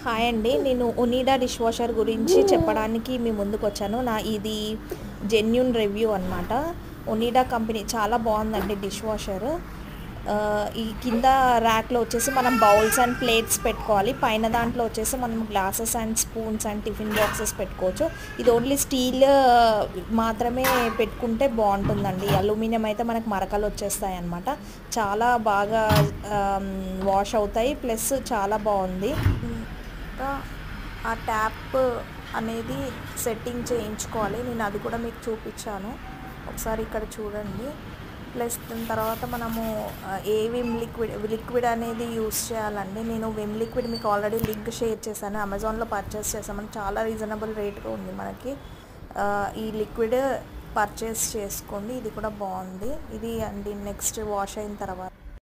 hi అండి నేను ఒనీడా dish washer గురించి చెప్పడానికి మీ ముందుకు వచ్చాను నా ఇది జెన్యున్ రివ్యూ అనమాట ఒనీడా కంపెనీ చాలా బాగుందండి డిష్ వాషర్ ఆ, ఈ కింద ర్యాక్లో వచ్చేసి మనం బౌల్స్ అండ్ ప్లేట్స్ పెట్టుకోవాలి పైన దాంట్లో వచ్చేసి మనం glasses and spoons and tiffin boxes పెట్టుకోవచ్చు ఇది ఓన్లీ స్టీల్ మాత్రమే పెట్టుకుంటే బాగుంటుందండి అల్యూమినియం అయితే మనకు మరకలు వచ్చేస్తాయి అన్నమాట చాలా బాగా వాష్ అవుతాయి ప్లస్ చాలా బాగుంది ఇంకా ఆ ట్యాప్ అనేది సెట్టింగ్ చేయించుకోవాలి నేను అది కూడా మీకు చూపించాను ఒకసారి ఇక్కడ చూడండి ప్లస్ దాని తర్వాత మనము ఆ, ఏ విమ్ లిక్విడ్ లిక్విడ్ అనేది యూస్ చేయాలండి నేను విమ్ లిక్విడ్ మీకు ఆల్రెడీ లింక్ షేర్ చేశాను అమెజాన్లో పర్చేస్ చేసామని చాలా రీజనబుల్ రేట్గా ఉంది మనకి ఆ, ఈ లిక్విడ్ పర్చేస్ చేసుకోండి ఇది కూడా బాగుంది ఇది అండి నెక్స్ట్ వాష్ అయిన తర్వాత